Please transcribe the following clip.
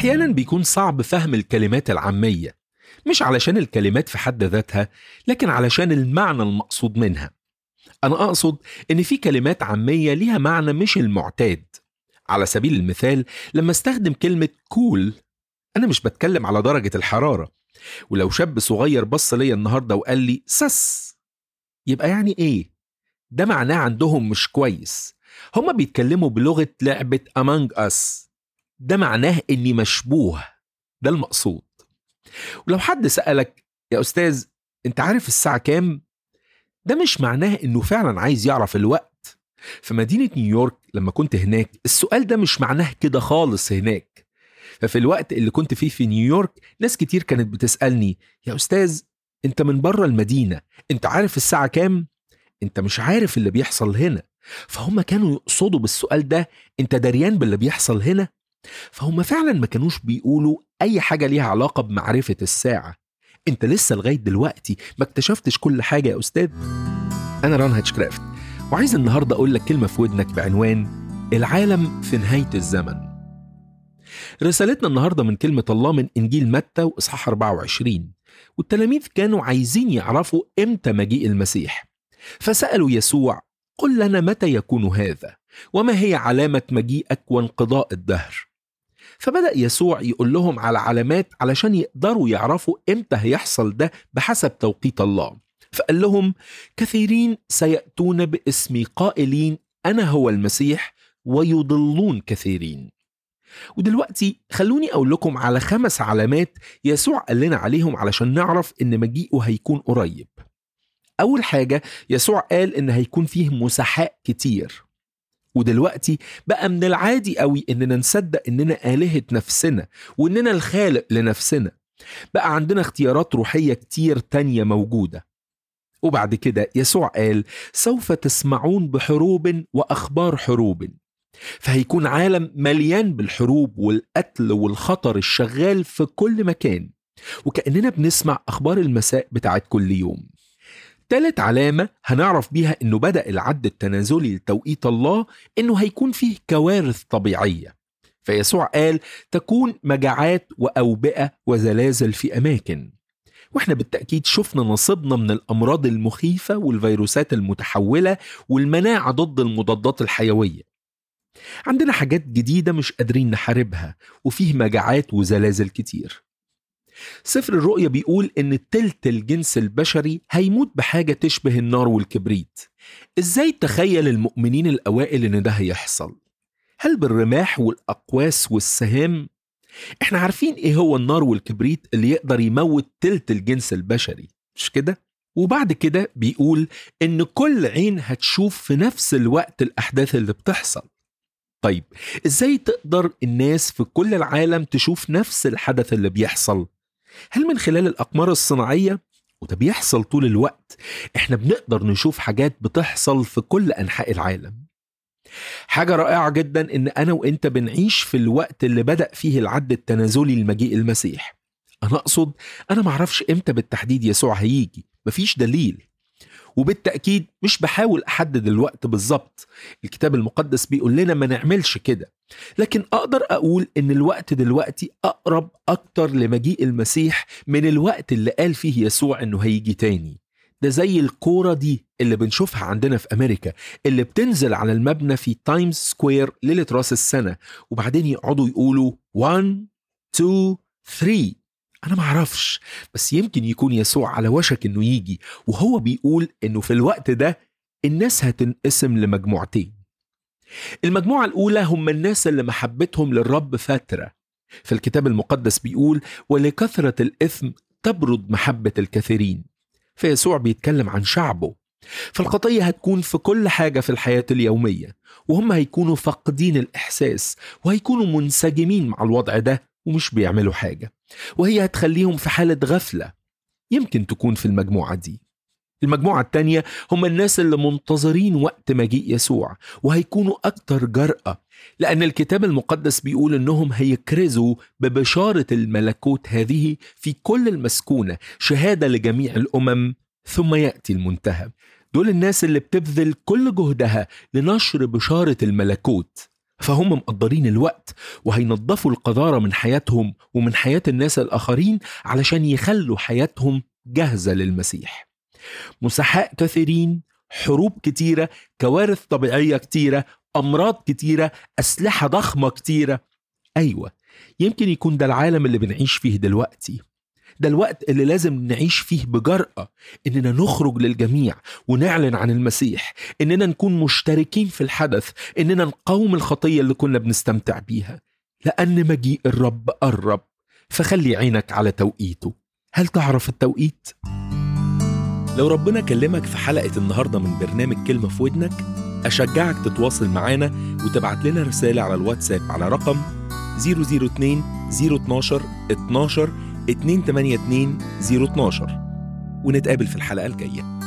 أحيانا بيكون صعب فهم الكلمات العامية مش علشان الكلمات في حد ذاتها لكن علشان المعنى المقصود منها أنا أقصد إن في كلمات عامية ليها معنى مش المعتاد على سبيل المثال لما استخدم كلمة كول أنا مش بتكلم على درجة الحرارة ولو شاب صغير بص ليا النهاردة وقال لي سس يبقى يعني إيه؟ ده معناه عندهم مش كويس هما بيتكلموا بلغة لعبة Among Us ده معناه إني مشبوه ده المقصود ولو حد سألك يا أستاذ أنت عارف الساعة كام؟ ده مش معناه إنه فعلا عايز يعرف الوقت في مدينة نيويورك لما كنت هناك السؤال ده مش معناه كده خالص هناك ففي الوقت اللي كنت فيه في نيويورك ناس كتير كانت بتسألني يا أستاذ أنت من بره المدينة أنت عارف الساعة كام؟ أنت مش عارف اللي بيحصل هنا فهم كانوا يقصدوا بالسؤال ده أنت دريان باللي بيحصل هنا؟ فهم فعلا ما كانوش بيقولوا أي حاجة ليها علاقة بمعرفة الساعة أنت لسه لغاية دلوقتي ما اكتشفتش كل حاجة يا أستاذ أنا ران هاتشكرافت وعايز النهاردة أقول لك كلمة في ودنك بعنوان العالم في نهاية الزمن رسالتنا النهاردة من كلمة الله من إنجيل متى وإصحاح 24 والتلاميذ كانوا عايزين يعرفوا إمتى مجيء المسيح فسألوا يسوع قل لنا متى يكون هذا وما هي علامة مجيئك وانقضاء الدهر فبدأ يسوع يقول لهم على علامات علشان يقدروا يعرفوا إمتى هيحصل ده بحسب توقيت الله فقال لهم كثيرين سيأتون باسمي قائلين أنا هو المسيح ويضلون كثيرين ودلوقتي خلوني أقول لكم على خمس علامات يسوع قال لنا عليهم علشان نعرف إن مجيئه هيكون قريب أول حاجة يسوع قال إن هيكون فيه مسحاء كتير ودلوقتي بقى من العادي قوي إننا نصدق إننا آلهة نفسنا وإننا الخالق لنفسنا بقى عندنا اختيارات روحية كتير تانية موجودة وبعد كده يسوع قال سوف تسمعون بحروب وأخبار حروب فهيكون عالم مليان بالحروب والقتل والخطر الشغال في كل مكان وكأننا بنسمع أخبار المساء بتاعت كل يوم تالت علامة هنعرف بيها إنه بدأ العد التنازلي لتوقيت الله إنه هيكون فيه كوارث طبيعية فيسوع قال تكون مجاعات وأوبئة وزلازل في أماكن واحنا بالتأكيد شفنا نصيبنا من الأمراض المخيفة والفيروسات المتحولة والمناعة ضد المضادات الحيوية عندنا حاجات جديدة مش قادرين نحاربها وفيه مجاعات وزلازل كتير سفر الرؤيا بيقول إن تلت الجنس البشري هيموت بحاجة تشبه النار والكبريت إزاي تخيل المؤمنين الأوائل إن ده هيحصل؟ هل بالرماح والأقواس والسهام؟ إحنا عارفين إيه هو النار والكبريت اللي يقدر يموت تلت الجنس البشري مش كده؟ وبعد كده بيقول إن كل عين هتشوف في نفس الوقت الأحداث اللي بتحصل طيب ازاي تقدر الناس في كل العالم تشوف نفس الحدث اللي بيحصل هل من خلال الاقمار الصناعيه وده بيحصل طول الوقت احنا بنقدر نشوف حاجات بتحصل في كل انحاء العالم حاجة رائعة جدا ان انا وانت بنعيش في الوقت اللي بدأ فيه العد التنازلي لمجيء المسيح انا اقصد انا معرفش امتى بالتحديد يسوع هيجي مفيش دليل وبالتأكيد مش بحاول أحدد الوقت بالظبط الكتاب المقدس بيقول لنا ما نعملش كده لكن أقدر أقول إن الوقت دلوقتي أقرب أكتر لمجيء المسيح من الوقت اللي قال فيه يسوع إنه هيجي تاني ده زي الكورة دي اللي بنشوفها عندنا في أمريكا اللي بتنزل على المبنى في تايمز سكوير ليلة راس السنة وبعدين يقعدوا يقولوا 1 2 3 أنا معرفش بس يمكن يكون يسوع على وشك إنه يجي وهو بيقول إنه في الوقت ده الناس هتنقسم لمجموعتين المجموعة الأولى هم الناس اللي محبتهم للرب فترة في الكتاب المقدس بيقول ولكثرة الإثم تبرد محبة الكثيرين فيسوع بيتكلم عن شعبه فالخطية هتكون في كل حاجة في الحياة اليومية وهم هيكونوا فاقدين الإحساس وهيكونوا منسجمين مع الوضع ده ومش بيعملوا حاجة وهي هتخليهم في حالة غفلة يمكن تكون في المجموعة دي المجموعة التانية هم الناس اللي منتظرين وقت مجيء يسوع وهيكونوا أكتر جرأة لأن الكتاب المقدس بيقول إنهم هيكرزوا ببشارة الملكوت هذه في كل المسكونة شهادة لجميع الأمم ثم يأتي المنتهى دول الناس اللي بتبذل كل جهدها لنشر بشارة الملكوت فهم مقدرين الوقت وهينظفوا القذارة من حياتهم ومن حياة الناس الآخرين علشان يخلوا حياتهم جاهزة للمسيح مسحاء كثيرين حروب كتيرة كوارث طبيعية كتيرة أمراض كتيرة أسلحة ضخمة كتيرة أيوة يمكن يكون ده العالم اللي بنعيش فيه دلوقتي ده الوقت اللي لازم نعيش فيه بجرأة إننا نخرج للجميع ونعلن عن المسيح إننا نكون مشتركين في الحدث إننا نقاوم الخطية اللي كنا بنستمتع بيها لأن مجيء الرب قرب فخلي عينك على توقيته هل تعرف التوقيت؟ لو ربنا كلمك في حلقة النهاردة من برنامج كلمة في ودنك أشجعك تتواصل معانا وتبعت لنا رسالة على الواتساب على رقم 002 012 12 282 012 ونتقابل في الحلقة الجاية